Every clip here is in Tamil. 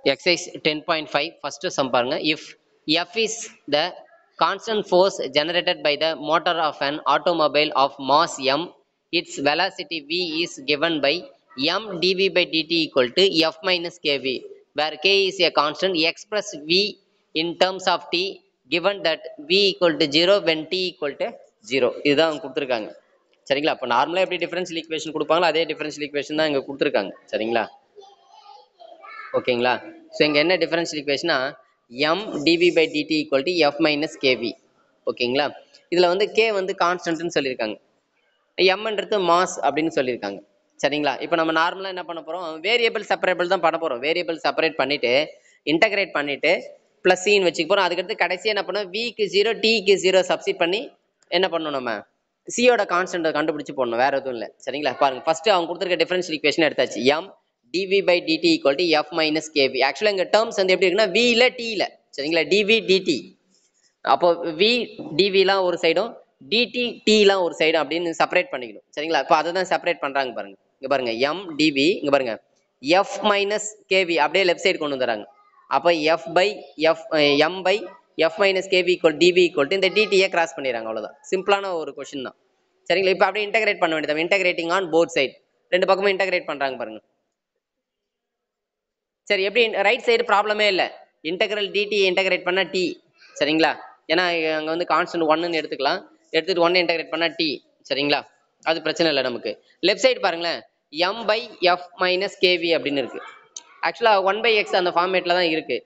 exercise 10.5 first sum பாருங்க if f is the constant force generated by the motor of an automobile of mass m its velocity v is given by m dv by dt equal to f minus kv where k is a constant express v in terms of t given that v equal to 0 when t equal to 0 இதுதான் அவங்க கொடுத்துருக்காங்க சரிங்களா அப்போ நார்மலாக எப்படி டிஃபரன்ஷியல் ஈக்குவேஷன் கொடுப்பாங்களோ அதே டிஃபரன்ஷியல் ஈக்குவேஷன் தான் இங்கே கொடுத்துருக்காங்க சரிங்களா ஓகேங்களா ஸோ இங்கே என்ன டிஃபரன்ஷியல் ஈக்குவேஷனா M D V by D T equal to F minus K V ஓகேங்களா இதில் வந்து கே வந்து கான்ஸ்டன்ட்னு சொல்லியிருக்காங்க எம்ன்றது மாஸ் அப்படின்னு சொல்லியிருக்காங்க சரிங்களா இப்போ நம்ம நார்மலாக என்ன பண்ண போகிறோம் வேரியபிள் செப்பரேபிள் தான் பண்ண போகிறோம் வேரியபிள் செப்பரேட் பண்ணிவிட்டு இன்டகிரேட் பண்ணிவிட்டு ப்ளஸ் சின்னு வச்சுக்க போகிறோம் அதுக்கடுத்து கடைசியாக என்ன பண்ணோம் விக்கு ஜீரோ டிக்கு ஜீரோ சப்ஸ்டிட் பண்ணி என்ன பண்ணணும் நம்ம சியோட கான்ஸ்டன்ட்டை கண்டுபிடிச்சு போடணும் வேற எதுவும் இல்லை சரிங்களா பாருங்க ஃபர்ஸ்ட் அவங்க கொடுத்துருக்க டிஃபரன்ஷியல் ஈக்குவேஷன் எடுத்தாச்சு M D V by D T equal to F minus K V ஆக்சுவலாக இங்கே டேர்ம்ஸ் வந்து எப்படி இருக்குன்னா வியில் டியில் சரிங்களா டிவி டிடி அப்போ வி டிவிலாம் ஒரு சைடும் டிடி டிலாம் ஒரு சைடும் அப்படின்னு செப்பரேட் பண்ணிக்கணும் சரிங்களா இப்போ அதை தான் செப்பரேட் பண்ணுறாங்க பாருங்க இங்கே பாருங்க எம் டிவி இங்கே பாருங்க எஃப் மைனஸ் கேவி அப்படியே லெஃப்ட் சைடு கொண்டு வந்துடுறாங்க அப்போ F by F M by F minus K V equal D V equal to இந்த டிடியை கிராஸ் பண்ணிடுறாங்க அவ்வளோதான் சிம்பிளான ஒரு கொஷின் தான் சரிங்களா இப்போ அப்படியே இன்டகிரேட் பண்ண வேண்டியது இன்டகிரேட்டிங் ஆன் போத் சைடு ரெண்டு பக்கமும் இன்டகிரேட் பண்ணுறாங்க பாருங்க சரி எப்படி ரைட் சைடு ப்ராப்ளமே இல்லை இன்டகிரல் டிடி இன்டகிரேட் பண்ணால் டி சரிங்களா ஏன்னா அங்கே வந்து கான்ஸ்டன்ட் ஒன்னுன்னு எடுத்துக்கலாம் எடுத்துட்டு ஒன்று இன்டகிரேட் பண்ணால் டி சரிங்களா அது பிரச்சனை இல்லை நமக்கு லெஃப்ட் சைடு பாருங்களேன் M by F minus K V அப்படின்னு இருக்கு ஆக்சுவலாக ஒன் பை எக்ஸ் அந்த ஃபார்மேட்டில் தான் இருக்கு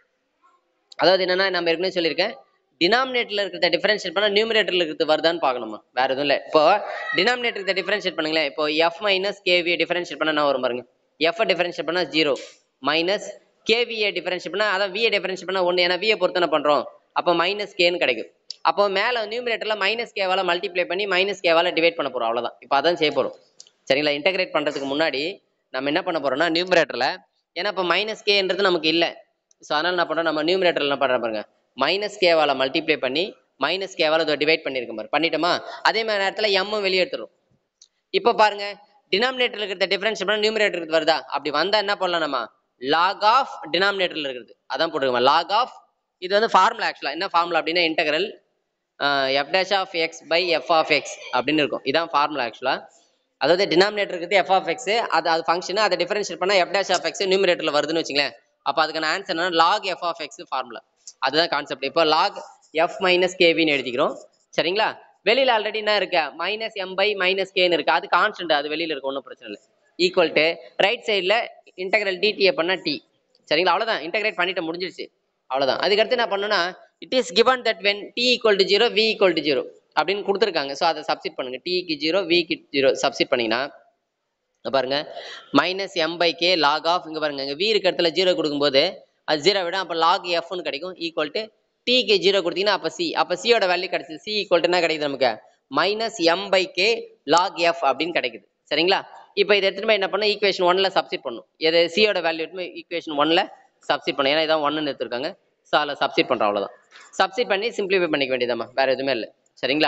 அதாவது என்னன்னா நம்ம ஏற்கனவே சொல்லியிருக்கேன் டினாமினேட்டர்ல இருக்கிறத டிஃபரன்ஷியேட் பண்ணால் நியூமினேட்டர்ல இருக்கிறது வருதான்னு பார்க்கணுமா வேற எதுவும் இல்லை இப்போ டினாமினேட்டர் டிஃபரன்ஷியேட் பண்ணுங்களேன் இப்போ எஃப் மைனஸ் கேவி டிஃபரன்ஷியேட் பண்ண என்ன வரும் பாருங்க எஃப் டிஃபரன்ஷியேட் பண்ணால் ஜீரோ மைனஸ் கேவிஏ டிஃபரன்ஷியேட் பண்ணால் அதான் விஏ டிஃபரன்ஷியேட் பண்ணால் ஒன்று ஏன்னா விஏ பொறுத்து என்ன பண்ணுறோம் அப்போ மைனஸ் கேன்னு கிடைக்கும் அப்போ மேலே நியூமினேட்டரில் மைனஸ் கேவால மல்டிப்ளை பண்ணி மைனஸ் கேவால டிவைட் பண்ண போகிறோம் அவ்வளோதான் இப்போ அதான் செய்ய போகிறோம் சரிங்களா இன்டகிரேட் பண்ணுறதுக்கு முன்னாடி நம்ம என்ன பண்ண போகிறோம்னா நியூமினேட்டரில் ஏன்னா இப்போ மைனஸ் கேன்றது நமக்கு இல்லை ஸோ அதனால் என்ன பண்ணுறோம் நம்ம நியூமினேட்டரில் என்ன பண்ணுறோம் பாருங்க மைனஸ் கேவால மல்டிப்ளை பண்ணி மைனஸ் கேவால இதை டிவைட் பண்ணியிருக்கோம் பாரு பண்ணிட்டோமா அதே மாதிரி நேரத்தில் எம்மும் வெளியே எடுத்துரும் இப்போ பாருங்க டினாமினேட்டர்ல இருக்கிற டிஃபரன்ஸ் பண்ண நியூமினேட்டருக்கு வருதா அப்படி வந்தா என்ன பண்ணலாம் நம்ம லாக் ஆஃப் டினாமினேட்டர்ல இருக்கிறது அதான் போட்டுருக்கோம் லாக் ஆஃப் இது வந்து ஃபார்முலா ஆக்சுவலா என்ன ஃபார்முலா அப்படின்னா integral F dash of X by F of X அப்படின்னு இருக்கும் இதான் ஃபார்முலா ஆக்சுவலா அதாவது டினாமினேட்டர் இருக்குது எஃப் ஆஃப் எக்ஸ் அது அது ஃபங்க்ஷன் அதை டிஃபரன்ஷியேட் பண்ணா எஃப் டேஷ் ஆஃப் எக்ஸ் நியூமினேட்டர்ல வருதுன்னு வச்சுங்களேன் அப்போ அதுக்கான ஆன்சர் என்ன log F of X formula அதுதான் கான்செப்ட் இப்போ லாக் எஃப் மைனஸ் கேவின்னு எழுதிக்கிறோம் சரிங்களா வெளியில ஆல்ரெடி என்ன இருக்கு மைனஸ் எம் பை மைனஸ் கேன்னு இருக்கு அது கான்ஸ்டன்ட் அது வெளியில இருக்கு ஒன்றும் பிரச்சனை இல்லை ஈக்குவல் டு ரைட் சைடில் இன்டகிரல் டிடிஏ பண்ணா டி சரிங்களா அவ்வளோதான் இன்டகிரேட் பண்ணிட்டு முடிஞ்சிருச்சு அவ்வளோதான் அதுக்கடுத்து என்ன பண்ணணும்னா it is given that when D equal to zero V equal to zero அப்படின்னு கொடுத்துருக்காங்க ஸோ அதை சப்ஸ்டிட் பண்ணுங்க டிக்கு ஜீரோ விக்கு ஜீரோ சப்ஸ்டிட் பண்ணீங்கன்னா இங்க பாருங்க minus M by K log of இங்க பாருங்க இங்க வி இருக்க இடத்துல ஜீரோ கொடுக்கும்போது அது ஜீரோ விட அப்போ லாக் எஃப்னு கிடைக்கும் ஈக்குவல் டு டிக்கு ஜீரோ கொடுத்தீங்கன்னா அப்போ சி அப்போ சியோட வேல்யூ கிடைச்சது சி ஈக்குவல் என்ன கிடைக்குது நமக்கு minus M by K log F அப்படின்னு கிடைக்குது சரிங்களா இப்போ இதை எடுத்துட்டு போய் என்ன பண்ணணும் ஈக்குவேஷன் ஒன்ல சப்ஸ்டிட் பண்ணும் இது சியோட வேல்யூ எடுத்து ஈக்குவேஷன் ஒன்ல சப்ஸ்டிட் பண்ணும் ஏன்னா இதான் ஒன்னு எடுத்துருக்காங்க ஸோ அதில் சப்ஸ்டிட் பண்ணுறோம் அவ்வளோதான் சப்ஸ்டிட் பண்ணி சிம்பிளிஃபை பண்ணிக்க வேண்டியதாம்மா வேற எதுவுமே இல்லை சரிங்களா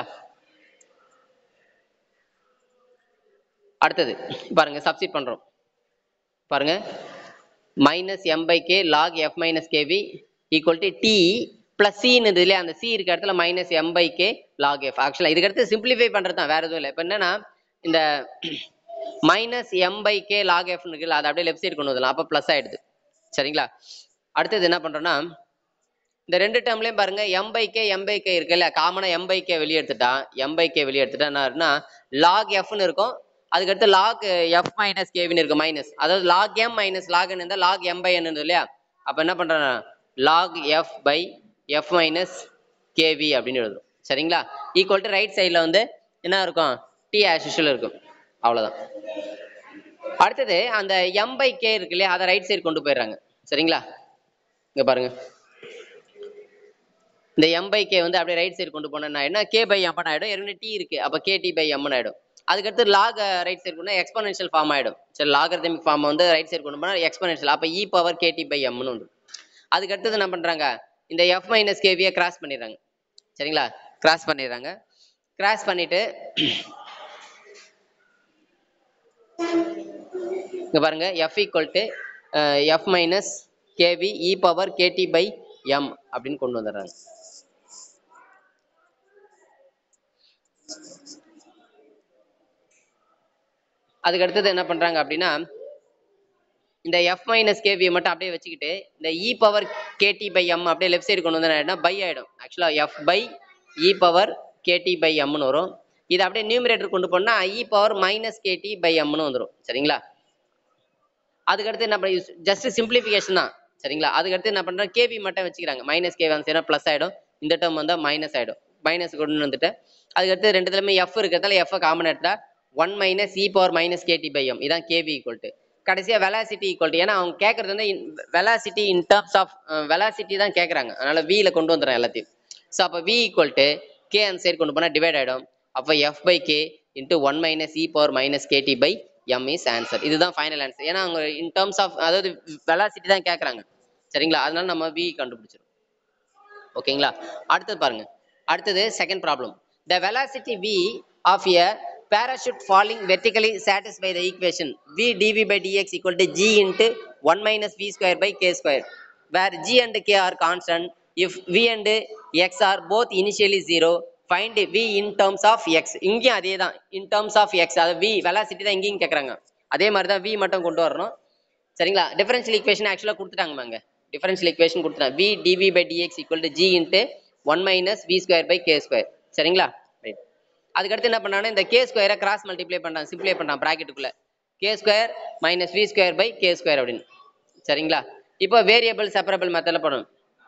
அடுத்தது பாருங்க சப்ஸ்டிட் பண்றோம் பாருங்க minus M by K log F minus K V equal to T plus சின்னு இல்லையா அந்த சி இருக்க இடத்துல minus M by K log F ஆக்சுவலா இதுக்கு அடுத்து சிம்பிளிஃபை பண்றது தான் வேற எதுவும் இல்லை இப்போ என்னன்னா இந்த minus M by K log F இருக்குல்ல அதை அப்படியே லெஃப்ட் சைடு கொண்டு வரலாம் அப்போ ப்ளஸ் ஆயிடுது சரிங்களா அடுத்தது என்ன பண்றோம்னா இந்த ரெண்டு டேர்ம்லயும் பாருங்க M by K M by K இருக்குல்ல காமனா எம் பை கே வெளியே எடுத்துட்டா எம் பை கே வெளியே எடுத்துட்டா என்ன இருக்குன்னா லாக் எஃப்னு இருக்கும் அதுக்கடுத்து லாக் எஃப் மைனஸ் கேவின்னு இருக்கு மைனஸ் அதாவது லாக் எம் மைனஸ் லாக் இருந்தால் லாக் எம் பை என்ன இல்லையா அப்போ என்ன பண்றேன் log F by F minus K V அப்படின்னு எழுதுறோம் சரிங்களா ஈக்குவல் டு ரைட் சைடில் வந்து என்ன இருக்கும் டி ஆஸ் யூஷுவல் இருக்கும் அவ்வளோதான் அடுத்தது அந்த எம் பை கே இருக்கு இல்லையா அதை ரைட் சைடு கொண்டு போயிடுறாங்க சரிங்களா இங்க பாருங்க இந்த எம் பை கே வந்து அப்படியே ரைட் சைடு கொண்டு போனேன்னா என்ன கே பை எம் ஆயிடும் ஏற்கனவே டி இருக்கு அப்போ கே டி பை எம்னு ஆயிடும் அதுக்கடுத்து லாக் ரைட் சைடு கொண்டு எக்ஸ்பனன்ஷியல் ஃபார்ம் ஆயிடும் சரி லாகர்தமிக் ஃபார்ம் வந்து ரைட் சைடு கொண்டு போனால் எக்ஸ்பனன்ஷியல் அப்போ இ பவர் கேடி பை எம்னு உண்டு அதுக்கடுத்தது என்ன பண்றாங்க இந்த எஃப் மைனஸ் கேவியை கிராஸ் பண்ணிடுறாங்க சரிங்களா கிராஸ் பண்ணிடுறாங்க கிராஸ் பண்ணிட்டு இங்க பாருங்க F equal to F minus K V E power K T by M அப்படின்னு கொண்டு வந்துடுறாங்க அதுக்கு அடுத்தது என்ன பண்றாங்க அப்படின்னா இந்த எஃப் மைனஸ் கேவியை மட்டும் அப்படியே வச்சுக்கிட்டு இந்த E power K T by M அப்படியே லெஃப்ட் சைடு கொண்டு வந்தா பை ஆயிடும் ஆக்சுவலா F by E power K T by எம்னு வரும் இது அப்படியே நியூமரேட்டர் கொண்டு போனா E power minus K T by எம்னு வந்துடும் சரிங்களா அதுக்கடுத்து என்ன பண்ண ஜஸ்ட் சிம்பிளிஃபிகேஷன் தான் சரிங்களா அதுக்கடுத்து என்ன பண்றோம் கேவி மட்டும் வச்சுக்கிறாங்க மைனஸ் கேவி வந்து ப்ளஸ் ஆயிடும் இந்த டேர்ம் வந்தா மைனஸ் ஆயிடும் மைனஸ் கொண்டு வந்துட்டு அதுக்கடுத்து ரெண்டு இதுலயுமே எஃப் இருக்கிறதால எஃப் காமன் எடுத்தா one minus E power minus K T by M இதான் கேவி ஈக்குவல் டு கடைசியா வெலாசிட்டி ஈக்குவல் டு ஏன்னா அவங்க கேட்கறது வந்து velocity in terms of velocity தான் கேட்கறாங்க அதனால வில கொண்டு வந்துடுறேன் எல்லாத்தையும் ஸோ அப்போ வி ஈக்குவல் டு கே அந்த சைடு கொண்டு போனால் டிவைட் ஆகிடும் அப்போ F by K into one minus E power minus K T by M is answer இதுதான் ஃபைனல் ஆன்சர் ஏன்னா அவங்க இன் டர்ம்ஸ் ஆஃப் அதாவது வெலாசிட்டி தான் கேட்குறாங்க சரிங்களா அதனால நம்ம வி கண்டுபிடிச்சிரும் ஓகேங்களா அடுத்தது பாருங்க அடுத்தது second problem the velocity V of a parachute falling vertically satisfy the equation v dv by dx equal to g into 1 minus v square by k square where g and k are constant if v and x are both initially zero find v in terms of x இங்கேயும் அதே தான் in terms of x அது v velocity தான் இங்கேயும் கேட்குறாங்க அதே மாதிரி தான் v மட்டும் கொண்டு வரணும் சரிங்களா டிஃபரன்ஷியல் ஈக்குவேஷன் ஆக்சுவலாக கொடுத்துட்டாங்க மாங்க டிஃபரன்ஷியல் ஈக்குவேஷன் கொடுத்துட்டாங்க v dv by dx equal to g into 1 minus v square by k square சரிங்களா ரைட் அதுக்கடுத்து என்ன பண்ணாங்கன்னா இந்த கே ஸ்கொயரை கிராஸ் மல்டிப்ளை பண்றான் சிம்ப்ளை பண்றான் ப்ராக்கெட்டுக்குள்ள K square minus V square by K square அப்படின்னு சரிங்களா இப்போ வேரியபிள் செப்பரபிள் மெத்தடில் பண்ணணும்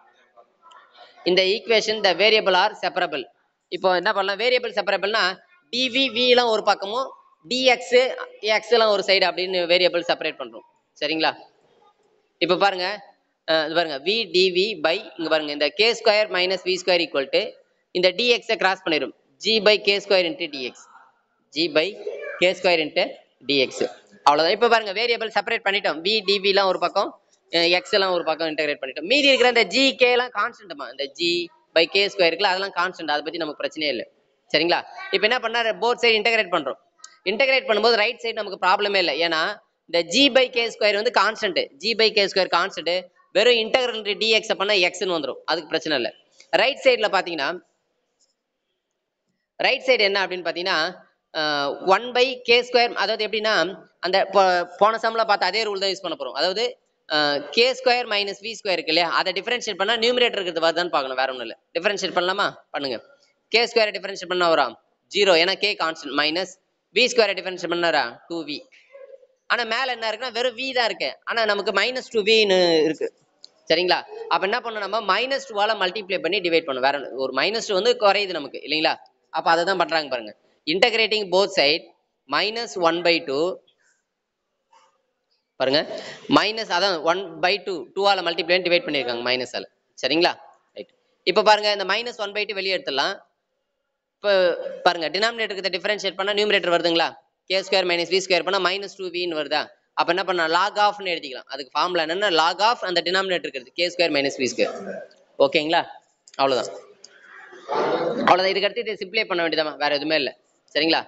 இந்த equation the variable are separable இப்போ என்ன பண்ணலாம் வேரியபிள் செப்பரபிள்னா டிவி விலாம் ஒரு பக்கமும் டிஎக்ஸ் எக்ஸ்லாம் ஒரு சைடு அப்படின்னு வேரியபிள் செப்பரேட் பண்றோம் சரிங்களா இப்போ பாருங்க அஹ் இது பாருங்க வி டிவி பை இங்க பாருங்க இந்த K square minus V square equal to இந்த டிஎக்ஸை கிராஸ் பண்ணிடும் G by K square into D X G by K square into D X அவ்வளோதான் இப்போ பாருங்க வேரியபிள் செப்பரேட் பண்ணிட்டோம் வி டிவிலாம் ஒரு பக்கம் எக்ஸ் எல்லாம் ஒரு பக்கம் இன்டகிரேட் பண்ணிட்டோம் மீதி இருக்கிற இந்த ஜி கே எல்லாம் கான்ஸ்டன்ட்மா இந்த ஜி பை கே ஸ்கொயர் இருக்குல்ல அதெல்லாம் கான்ஸ்டன்ட் அதை பத்தி நமக்கு பிரச்சனையே இல்லை சரிங்களா இப்போ என்ன பண்ணா போத் சைடு இன்டகிரேட் பண்றோம் இன்டகிரேட் பண்ணும்போது ரைட் சைடு நமக்கு ப்ராப்ளமே இல்லை ஏன்னா இந்த ஜி பை கே ஸ்கொயர் வந்து constant G by K square constant வெறும் இன்டகிரல் டிஎக்ஸ் பண்ணா எக்ஸ்னு வந்துடும் அதுக்கு பிரச்சனை இல்லை ரைட் சைடில் பார்த்தீங்கன்னா ரைட் சைடு என்ன அப்படின்னு பார்த்தீங்கன்னா ஒன் பை கே ஸ்கொயர் அதாவது எப்படின்னா அந்த போ- போன சம்ல பார்த்த அதே ரூல் தான் யூஸ் பண்ண போறோம் அதாவது K square minus V square இருக்கு இல்லையா அதை டிஃபரன்ஷியேட் பண்ணா நியூமரேட்டர் இருக்கிறது வருதான்னு பார்க்கணும் வேற ஒன்றும் இல்லை டிஃபரன்ஷியேட் பண்ணலாமா பண்ணுங்க கே ஸ்கொயரை டிஃபரன்ஷியேட் பண்ணா வரும் ஜீரோ ஏன்னா கே கான்ஸ்டன்ட் மைனஸ் வி ஸ்கொயரை டிஃபரன்ஷியேட் பண்ணாரா டூ வி ஆனா மேல என்ன இருக்குன்னா வெறும் வி தான் இருக்கு ஆனா நமக்கு மைனஸ் டூ வின்னு இருக்கு சரிங்களா அப்ப என்ன பண்ணணும் நம்ம மைனஸ் டூவால மல்டிப்ளை பண்ணி டிவைட் பண்ணணும் வேற ஒண்ணு- ஒரு மைனஸ் டூ வந்து குறையுது நமக்கு இல்லைங்களா அப்ப அதை தான் பண்றாங்க பாருங்க integrating both side minus one by two பாருங்க மைனஸ் அதான் ஒன் பை டூ டூவால மல்டிப்ளை டிவைட் பண்ணியிருக்காங்க மைனஸால சரிங்களா ரைட் இப்போ பாருங்க இந்த மைனஸ் ஒன் பை டூ வெளியே எடுத்துடலாம் இப்போ பாருங்க டினாமினேட்டருக்கு டிஃபரன்ஷியேட் பண்ணா நியூமரேட்டர் வருதுங்களா K square minus V square பண்ணா மைனஸ் டூ வின்னு வருதா அப்ப என்ன பண்ணலாம் லாக் ஆஃப்னு எழுதிக்கலாம் அதுக்கு ஃபார்முலா என்னன்னா லாக் ஆஃப் அந்த டினாமினேட்டர் இருக்கிறது K square minus V square ஓகேங்களா அவ்வளவுதான் அவ்வளவுதான் இதுக்கு அடுத்து இதை சிம்ப்ளை பண்ண வேண்டியதாமா வேற எதுவுமே இல்லை சரிங்களா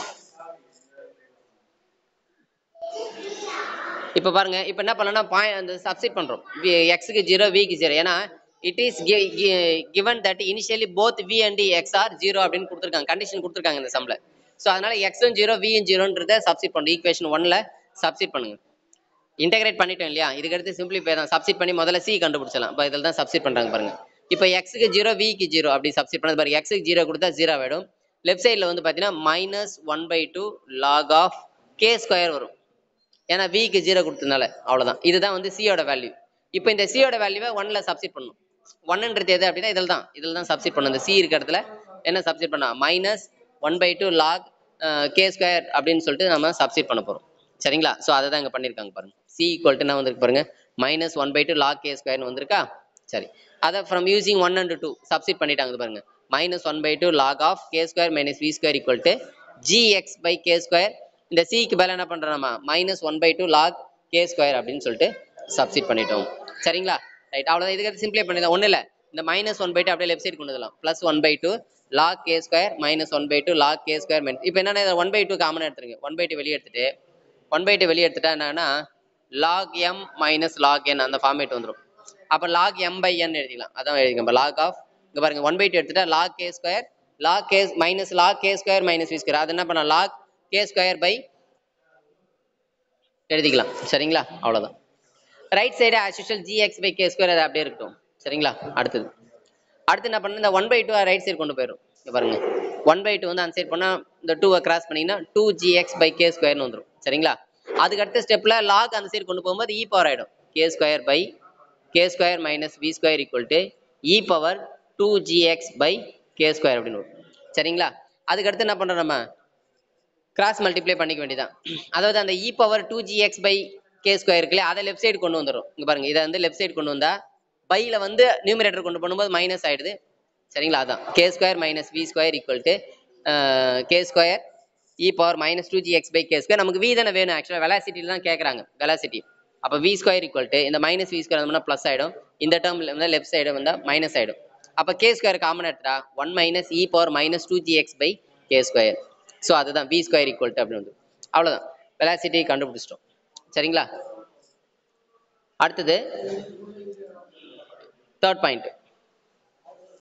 இப்போ பாருங்க இப்போ என்ன பண்ணலாம்னா பாயிண்ட் அந்த சப்ஸ்டிட் பண்றோம் எக்ஸுக்கு ஜீரோ விக்கு ஜீரோ ஏன்னா it is given that initially both V and X are zero அப்படின்னு கொடுத்துருக்காங்க கண்டிஷன் கொடுத்துருக்காங்க இந்த சம்ல ஸோ அதனால எக்ஸும் ஜீரோ வியும் ஜீரோன்றத சப்ஸ்டிட் பண்ணுறோம் ஈக்குவேஷன் ஒன்ல சப்ஸ்டிட் பண்ணுங்க இன்டகிரேட் பண்ணிட்டோம் இல்லையா இதுக்கு அடுத்து சிம்பிளிஃபை தான் சப்ஸ்டிட் பண்ணி முதல்ல சி கண்டுபிடிச்சலாம் இப்போ இதில் தான் சப்ஸ்டிட் பண்றாங்க பாருங்க இப்போ எக்ஸுக்கு ஜீரோ விக்கு ஜீரோ அப்படி சப்ஸ்டிட் பண்ணது பாருங்க எக்ஸுக்கு ஜீரோ கொடுத்தா ஜீரோ ஆயிடும் லெஃப்ட் சைடில் வந்து பார்த்தீங்கன்னா minus one by two log of K square வரும் ஏன்னா விக்கு ஜீரோ கொடுத்ததுனால அவ்வளவுதான் இதுதான் வந்து சியோட வேல்யூ இப்போ இந்த சியோட வேல்யூவை ஒன்ல சப்ஸ்டிட் பண்ணும் ஒன்னுன்றது எது அப்படின்னா இதில் தான் இதில் தான் சப்ஸ்டிட் பண்ணும் இந்த சி இருக்க இடத்துல என்ன சப்ஸ்டிட் பண்ணா minus one by two log K square அப்படின்னு சொல்லிட்டு நம்ம சப்ஸ்டிட் பண்ண போறோம் சரிங்களா ஸோ அதை தான் இங்கே பண்ணியிருக்காங்க பாருங்க சி ஈக்குவல் டு என்ன வந்திருக்கு பாருங்க minus one by two log K ஸ்கொயர்னு வந்திருக்கா சரி அதை from using one and two substitute பண்ணிட்டாங்க இது பாருங்க minus one by two log of K square minus V square equal to G X by K square இந்த சிக்கு பதிலா என்ன பண்றோம் நம்ம minus one by two log K square அப்படின்னு சொல்லிட்டு சப்ஸ்டிட் பண்ணிட்டோம் சரிங்களா ரைட் அவ்வளோதான் இதுக்கு சிம்பிளை பண்ணிதான் ஒன்றும் இல்லை இந்த மைனஸ் ஒன் பை டூ அப்படியே லெஃப்ட் சைடு கொண்டு வரலாம் plus one by two log K square minus one by two log K square minus இப்போ என்னன்னா ஒன் பை டூ காமனாக எடுத்துருங்க ஒன் பை டூ வெளியே எடுத்துட்டு ஒன் பை டூ வெளியே எடுத்துட்டா என்னன்னா log M minus log N அந்த ஃபார்மேட் வந்துடும் அப்போ லாக் எம் பை என் எழுதிக்கலாம் அதான் எழுதிக்கலாம் லாக் ஆஃப் இங்கே பாருங்க ஒன் பை டூ எடுத்துட்டா log K square log K minus log K square minus V square அது என்ன பண்ணலாம் லாக் கே ஸ்கொயர் பை எழுதிக்கலாம் சரிங்களா அவ்வளோதான் right side as usual G X by K square அது அப்படியே இருக்கட்டும் சரிங்களா அடுத்தது அடுத்து என்ன பண்ணணும் இந்த one by two right side கொண்டு போயிடும் இங்க பாருங்க ஒன் பை டூ வந்து அந்த சைடு போனால் இந்த டூவை கிராஸ் பண்ணிங்கன்னா டூ ஜிஎக்ஸ் பை கே ஸ்கொயர்னு வந்துடும் சரிங்களா அதுக்கு அடுத்த ஸ்டெப்பில் லாக் அந்த சைடு கொண்டு போகும்போது இ பவர் ஆகிடும் K square by K square minus V square equal to E power two G X by K square அப்படின்னு வரும் சரிங்களா அதுக்கு அடுத்து என்ன பண்ணுறோம் நம்ம கிராஸ் மல்டிப்ளை பண்ணிக்க வேண்டியதான் அதாவது அந்த E power two G X by K square இருக்குல்ல அதை லெஃப்ட் சைடு கொண்டு வந்துடும் இங்க பாருங்க இதை வந்து லெஃப்ட் சைடு கொண்டு வந்தா பையில வந்து நியூமரேட்டர் கொண்டு பண்ணும்போது மைனஸ் ஆயிடுது சரிங்களா அதான் K square minus V square equal to K square E power minus two G X by K square நமக்கு வி தானே வேணும் ஆக்சுவலாக வெலாசிட்டியில் தான் கேட்குறாங்க வெலாசிட்டி அப்போ வி ஸ்கொயர் ஈக்குவல் டு இந்த மைனஸ் வி ஸ்கொயர் வந்தோம்னா ப்ளஸ் ஆகிடும் இந்த டேர்மில் வந்து லெஃப்ட் சைடு வந்தால் மைனஸ் ஆகிடும் அப்போ கே ஸ்கொயர் காமன் எடுத்துட்டா one minus E power minus two G X by K square so அதுதான் வி ஸ்கொயர் ஈக்குவல் டு அப்படின்னு வந்து அவ்வளோதான் வெலாசிட்டி கண்டுபிடிச்சிட்டோம் சரிங்களா அடுத்தது தேர்ட் பாயிண்ட்